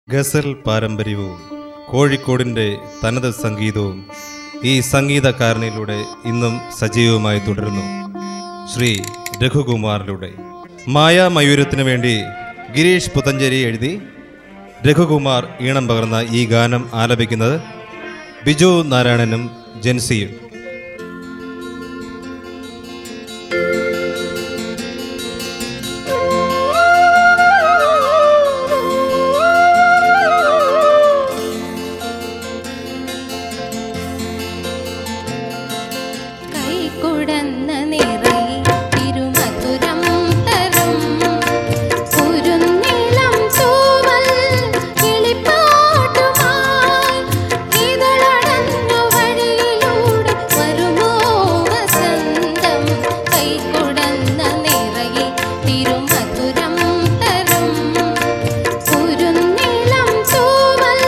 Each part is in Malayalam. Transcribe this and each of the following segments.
ഗസൽ പാരമ്പര്യവും കോഴിക്കോടിൻ്റെ തനത് സംഗീതവും ഈ സംഗീതകാരനിലൂടെ ഇന്നും സജീവമായി തുടരുന്നു ശ്രീ രഘുകുമാറിലൂടെ മായാമയൂരത്തിനു വേണ്ടി ഗിരീഷ് പുത്തഞ്ചേരി എഴുതി രഘുകുമാർ ഈണം പകർന്ന ഈ ഗാനം ആലപിക്കുന്നത് ബിജു നാരായണനും ജൻസിയും കൈകുടന്ന നിറയെ തിരുമധുരം തരും കുരുന്നിളം തൂവൽ കിളിപ്പാട്ടുമായി ഇതളടഞ്ഞു വഴിയിലൂടെ വരുമോ വസന്തം കൈകുടന്ന നിറയെ തിരുമധുരം തരും കുരുന്നിളം തൂവൽ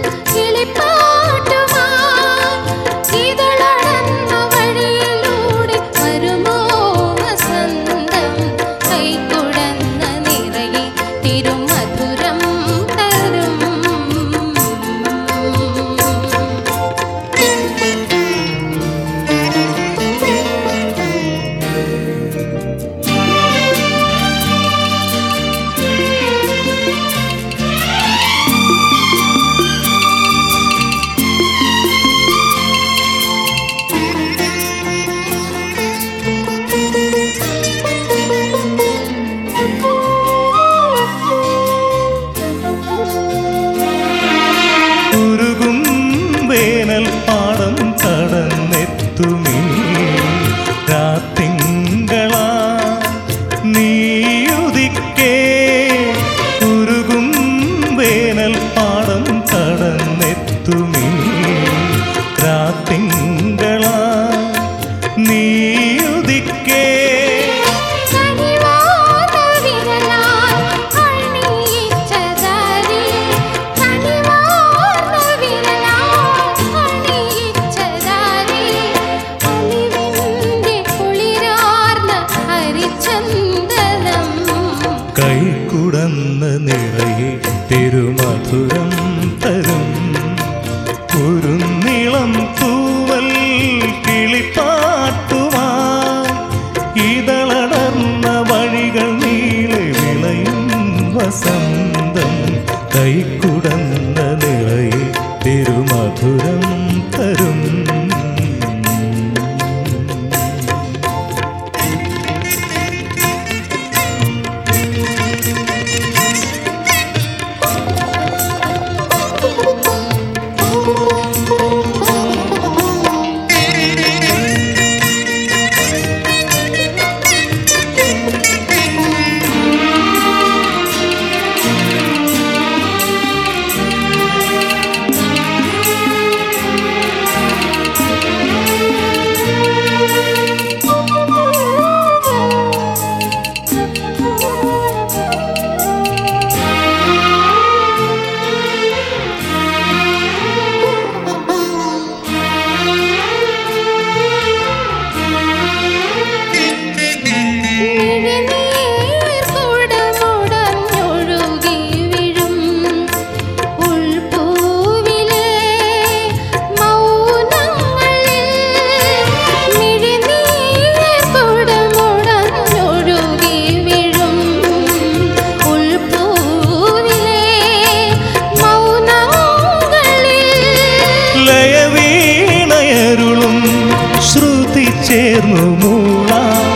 കിളിപ്പാട്ടുമായി ഇതളടന്ന വഴിയിലൂടെ വരുമോ വസന്തം കൈകുടന്ന നിറയെ തിരുമധുരം തരും ഉരുകും വേനൽ പാടം കടന്നെത്തുമേ രാത്തിങ്കളാ നീയുദിക്കേ ഉരുകും വേനൽ പാടം കടന്നെത്തുമേ രാത്തിങ്കളാ നീയുദിക്കേ കനിവാർന്ന വിരലാൽ അണിയിച്ചതാരി കനിവാർന്ന വിരലാൽ അണിയിച്ചതാരി അലിവിൻ്റെ കുളിരാർന്ന ഹരിചന്ദനം കൈക്കുടന്ന നിറയെ തിരുമധുരം തരും കുരുന്നിളം തൂവൽ കിളിപ്പാട്ടുമാ ഇതളടർന്ന വഴികൾ നീളെ വിളയും വസന്തം കൈക്കുടന്ന നിറയെ തിരുമധുരം തരും മിഴിനീർ കുടമുടഞ്ഞൊഴുകി വീഴും ഉൾപ്പൂവിലെ മൗനങ്ങളിൽ മിഴിനീർ കുടമുടഞ്ഞൊഴുകി വീഴും ഉൾപ്പൂവിലെ മൗനങ്ങളിൽ ലയവീണയരുളും ശ്രുതി ചേർന്നു മൂള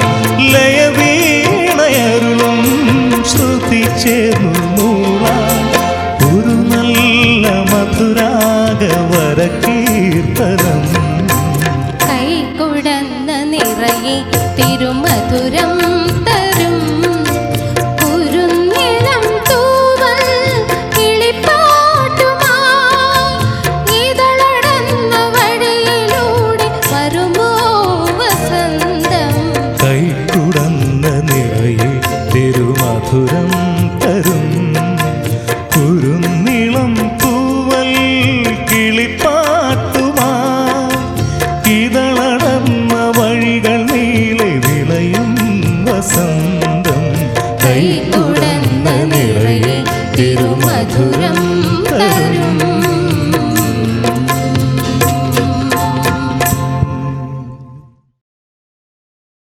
ലയവീണയരുളും ശ്രുതി ചേർന്നു മൂള ഒരു നല്ല മധുരാഗവര കീർത്തനം കൈകുടന്ന നിറയെ തിരുമധുരം തരും കുരുന്നിളം തൂവൽ കിളിപ്പാട്ടുമായി ഇതളടന്ന വഴിയിലൂടെ വരുമോ വസന്തം തരും